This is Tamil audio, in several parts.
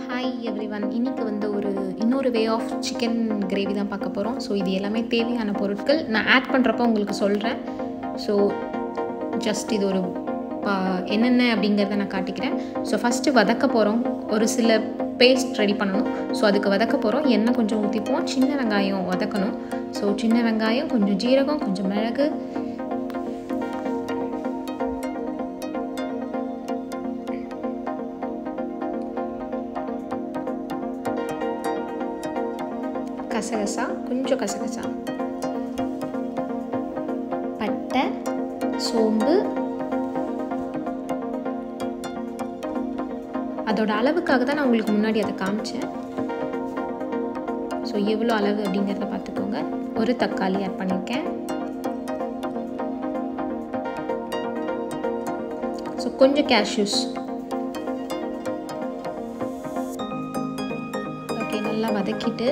ஹாய் எவ்ரி ஒன் இன்றைக்கி வந்து ஒரு இன்னொரு வே ஆஃப் சிக்கன் கிரேவி தான் பார்க்க போகிறோம் ஸோ இது எல்லாமே தேவையான பொருட்கள் நான் ஆட் பண்ணுறப்போ உங்களுக்கு சொல்கிறேன் ஸோ ஜஸ்ட் இது ஒரு பா என்னென்ன அப்படிங்கிறத நான் காட்டிக்கிறேன் ஸோ ஃபஸ்ட்டு வதக்க போகிறோம் ஒரு சில பேஸ்ட் ரெடி பண்ணணும் ஸோ அதுக்கு வதக்க போகிறோம் எண்ணெய் கொஞ்சம் ஊற்றிப்போம் சின்ன வெங்காயம் வதக்கணும் ஸோ சின்ன வெங்காயம் கொஞ்சம் ஜீரகம் கொஞ்சம் மிளகு கசகசா கொஞ்சம் கசகசா பட்டை சோம்பு அதோட அளவுக்காக தான் நான் உங்களுக்கு முன்னாடி அதை காமிச்சேன் ஸோ எவ்வளோ அளவு அப்படிங்கிறத பார்த்துக்கோங்க ஒரு தக்காளி ஆட் பண்ணியிருக்கேன் ஸோ கொஞ்சம் கேஷ்யூஸ் ஓகே நல்லா வதக்கிட்டு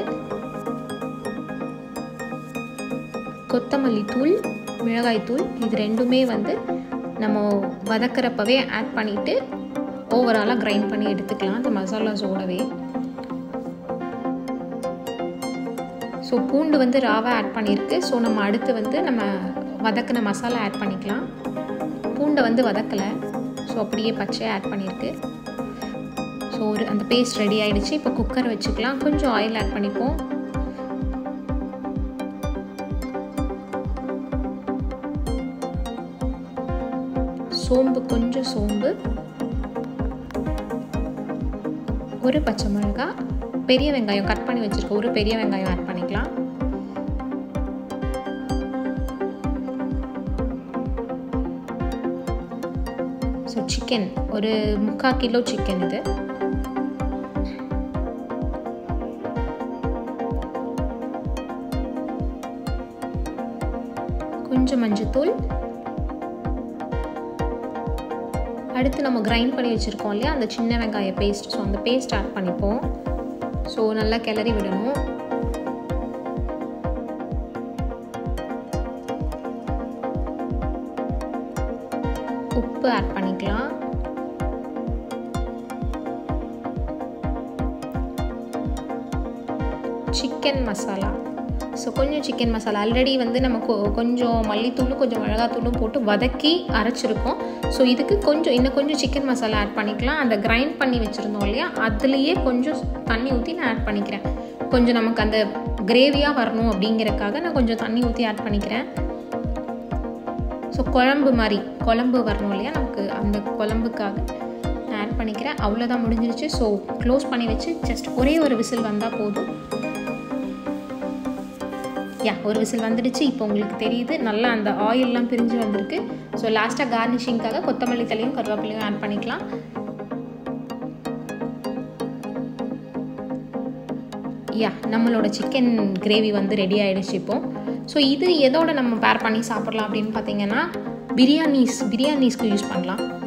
கொத்தமல்லி தூள் மிளகாய் தூள் இது ரெண்டுமே வந்து நம்ம வதக்கிறப்பவே ஆட் பண்ணிவிட்டு ஓவராலாக கிரைண்ட் பண்ணி எடுத்துக்கலாம் அந்த மசாலாஸோடவே ஸோ பூண்டு வந்து ராவாக ஆட் பண்ணியிருக்கு ஸோ நம்ம அடுத்து வந்து நம்ம வதக்கின மசாலா ஆட் பண்ணிக்கலாம் பூண்டை வந்து வதக்கலை ஸோ அப்படியே பச்சையாக ஆட் பண்ணியிருக்கு ஸோ ஒரு அந்த பேஸ்ட் ரெடி ஆகிடுச்சு இப்போ குக்கர் வச்சுக்கலாம் கொஞ்சம் ஆயில் ஆட் பண்ணிப்போம் சோம்பு கொஞ்சம் சோம்பு ஒரு பச்சை மிளகா பெரிய வெங்காயம் கட் பண்ணி வச்சுருக்க ஒரு பெரிய வெங்காயம் ஆட் பண்ணிக்கலாம் ஸோ சிக்கன் ஒரு முக்கால் கிலோ சிக்கன் இது கொஞ்சம் மஞ்சத்தூள் அடுத்து நம்ம கிரைண்ட் பண்ணி வச்சுருக்கோம் இல்லையா அந்த சின்ன வெங்காய பேஸ்ட் ஸோ அந்த பேஸ்ட் ஆட் பண்ணிப்போம் ஸோ நல்லா கிளறி விடணும் உப்பு ஆட் பண்ணிக்கலாம் சிக்கன் மசாலா ஸோ கொஞ்சம் சிக்கன் மசாலா ஆல்ரெடி வந்து நம்ம கொஞ்சம் மல்லித்தூளும் கொஞ்சம் மிளகாத்தூளும் போட்டு வதக்கி அரைச்சிருக்கோம் ஸோ இதுக்கு கொஞ்சம் இன்னும் கொஞ்சம் சிக்கன் மசாலா ஆட் பண்ணிக்கலாம் அந்த கிரைண்ட் பண்ணி வச்சுருந்தோம் இல்லையா அதுலேயே கொஞ்சம் தண்ணி ஊற்றி நான் ஆட் பண்ணிக்கிறேன் கொஞ்சம் நமக்கு அந்த கிரேவியாக வரணும் அப்படிங்கிறக்காக நான் கொஞ்சம் தண்ணி ஊற்றி ஆட் பண்ணிக்கிறேன் ஸோ குழம்பு மாதிரி குழம்பு வரணும் இல்லையா நமக்கு அந்த குழம்புக்காக நான் ஆட் பண்ணிக்கிறேன் அவ்வளோதான் முடிஞ்சிருச்சு ஸோ க்ளோஸ் பண்ணி வச்சு ஜஸ்ட் ஒரே ஒரு விசில் வந்தால் போதும் யா ஒரு விசில் வந்துடுச்சு இப்போ உங்களுக்கு தெரியுது நல்லா அந்த ஆயிலெலாம் பிரிஞ்சு வந்திருக்கு ஸோ லாஸ்ட்டாக கார்னிஷிங்காக கொத்தமல்லி தலையும் கருவேப்பிலையும் ஆட் பண்ணிக்கலாம் யா நம்மளோட சிக்கன் கிரேவி வந்து ரெடி ஆகிடுச்சு இப்போது ஸோ இது எதோட நம்ம பேர் பண்ணி சாப்பிட்லாம் அப்படின்னு பார்த்தீங்கன்னா பிரியாணிஸ் பிரியாணிஸ்க்கு யூஸ் பண்ணலாம்